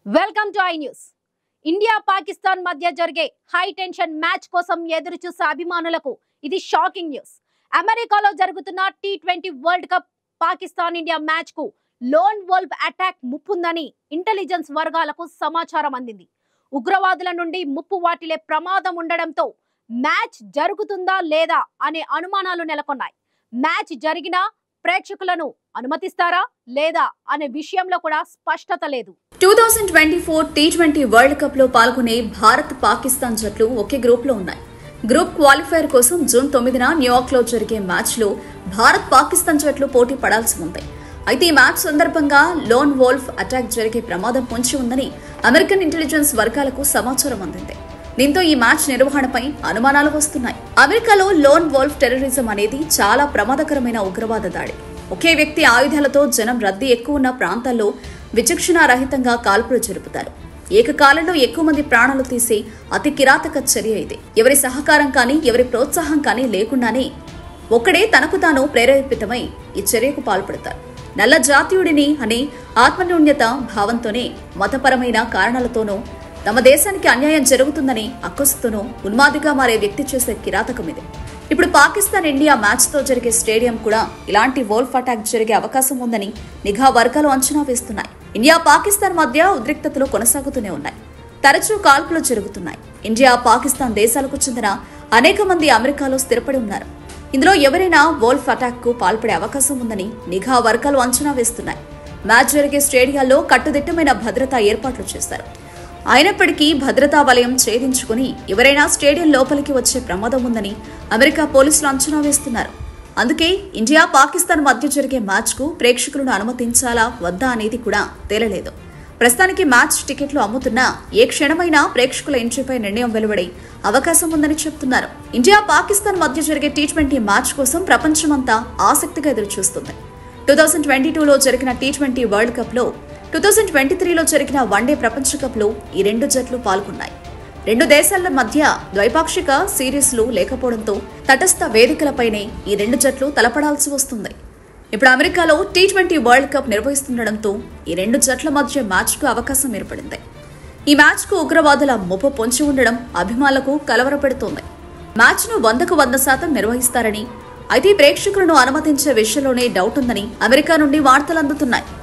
welcome to I news India Pakistan మధ్య జరిగే high tension match కోసం ఎదురు చూసే అభిమానులకు ఇది షాకింగ్ న్యూస్ అమెరికాలో జరుగుతున్న T twenty world cup Pakistan India match కు లోన్ వోల్ఫ్ అటాక్ ముప్పుందని ఇంటెలిజెన్స్ వర్గాలకు సమాచారం అందింది ఉగ్రవాదుల నుండి ముప్పు వాటిలే ప్రమాదం ఉండడంతో మ్యాచ్ జరుగుతుందా లేదా అనే అనుమానాలు నెలకొన్నాయి మ్యాచ్ జరిగినా ప్రేక్షకులను అనుమతిస్తారా లేదా అనే విషయంలో కూడా స్పష్టత లేదు two thousand twenty four T twenty world cup లో పాల్గొనే భారత్ పాకిస్తాన్ జట్లు ఒకే గ్రూప్ లో ఉన్నాయి గ్రూప్ క్వాలిఫైర్ కోసం జూన్ తొమ్మిదిన న్యూయార్క్ లో జరిగే మ్యాచ్ లో భారత్ పాకిస్తాన్ జట్లు పోటీ పడాల్సి ఉంది అయితే ఈ మ్యాచ్ సందర్భంగా లోన్ వోల్ఫ్ అటాక్ జరిగే ప్రమాదం పొంచి ఉందని అమెరికన్ ఇంటెలిజెన్స్ వర్గాలకు సమాచారం అందింది దీంతో ఈ మ్యాచ్ నిర్వహణపై అనుమానాలు వస్తున్నాయి అమెరికాలో లోన్ వోల్ఫ్ టెర్రరిజం అనేది చాలా ప్రమాదకరమైన ఉగ్రవాద దాడి ఒకే వ్యక్తి ఆయుధాలతో జనం రద్దీ ఎక్కువ ఉన్న ప్రాంతాల్లో విచక్షణారహితంగా కాల్పులు జరుపుతారు ఏకకాలంలో ఎక్కువ మంది ప్రాణాలు తీసే అతి కిరాతక చర్య ఇది ఎవరి సహకారం కానీ ఎవరి ప్రోత్సాహం కానీ లేకుండానే ఒక్కడే తనకు తాను ప్రేరేపితమై ఈ చర్యకు పాల్పడతారు నల్ల జాతీయుడిని అనే ఆత్మన్యూన్యత భావంతోనే మతపరమైన కారణాలతోనూ తమ దేశానికి అన్యాయం జరుగుతుందని అక్కసుతోనూ ఉన్మాదిగా మారే వ్యక్తి చేసే కిరాతకం ఇది ఇప్పుడు పాకిస్తాన్ ఇండియా మ్యాచ్ తో జరిగే స్టేడియం కూడా ఇలాంటి వోల్ఫ్ అటాక్ జరిగే అవకాశం ఉందని నిఘా వర్గాలు అంచనా వేస్తున్నాయి ఇండియా పాకిస్తాన్ మధ్య ఉద్రిక్తతలు కొనసాగుతూనే ఉన్నాయి తరచూ కాల్పులు జరుగుతున్నాయి ఇండియా పాకిస్తాన్ దేశాలకు చెందిన అనేక మంది అమెరికాలో స్థిరపడి ఉన్నారు ఇందులో ఎవరైనా వోల్ఫ్ అటాక్ కు పాల్పడే అవకాశం ఉందని నిఘా వర్గాలు అంచనా వేస్తున్నాయి మ్యాచ్ జరిగే స్టేడియాల్లో కట్టుదిట్టమైన భద్రతా ఏర్పాట్లు చేశారు అయినప్పటికీ భద్రతా వలయం ఛేదించుకుని ఎవరైనా స్టేడియం లోపలికి వచ్చే ప్రమాదం ఉందని అమెరికా పోలీసులు అంచనా వేస్తున్నారు అందుకే ఇండియా పాకిస్తాన్ మధ్య జరిగే మ్యాచ్కు ప్రేక్షకులను అనుమతించాలా వద్దా అనేది కూడా తేలలేదు ప్రస్తుతానికి మ్యాచ్ టికెట్లు అమ్ముతున్నా ఏ క్షణమైనా ప్రేక్షకుల ఎంట్రీపై నిర్ణయం వెలువడే అవకాశం ఉందని చెప్తున్నారు ఇండియా పాకిస్తాన్ మధ్య జరిగే టీ ట్వంటీ మ్యాచ్ కోసం ప్రపంచమంతా ఆసక్తిగా ఎదురుచూస్తుంది టూ థౌజండ్ ట్వంటీ టూలో జరిగిన టీ ట్వంటీ వరల్డ్ కప్లో టూ థౌజండ్ ట్వంటీ త్రీలో జరిగిన వన్డే ప్రపంచ కప్లో ఈ రెండు జట్లు పాల్గొన్నాయి రెండు దేశాల మధ్య ద్వైపాక్షిక సిరీస్లు లేకపోవడంతో తటస్థ వేదికలపైనే ఈ రెండు జట్లు తలపడాల్సి వస్తుంది ఇప్పుడు అమెరికాలో టీ ట్వంటీ వరల్డ్ కప్ నిర్వహిస్తుండటంతో ఈ రెండు జట్ల మధ్య మ్యాచ్కు అవకాశం ఏర్పడింది ఈ మ్యాచ్కు ఉగ్రవాదుల ముప్పు పొంచి ఉండడం అభిమానులకు కలవరపెడుతోంది మ్యాచ్ను వందకు వంద శాతం నిర్వహిస్తారని అయితే ప్రేక్షకులను అనుమతించే విషయంలోనే డౌట్ ఉందని అమెరికా నుండి వార్తలు అందుతున్నాయి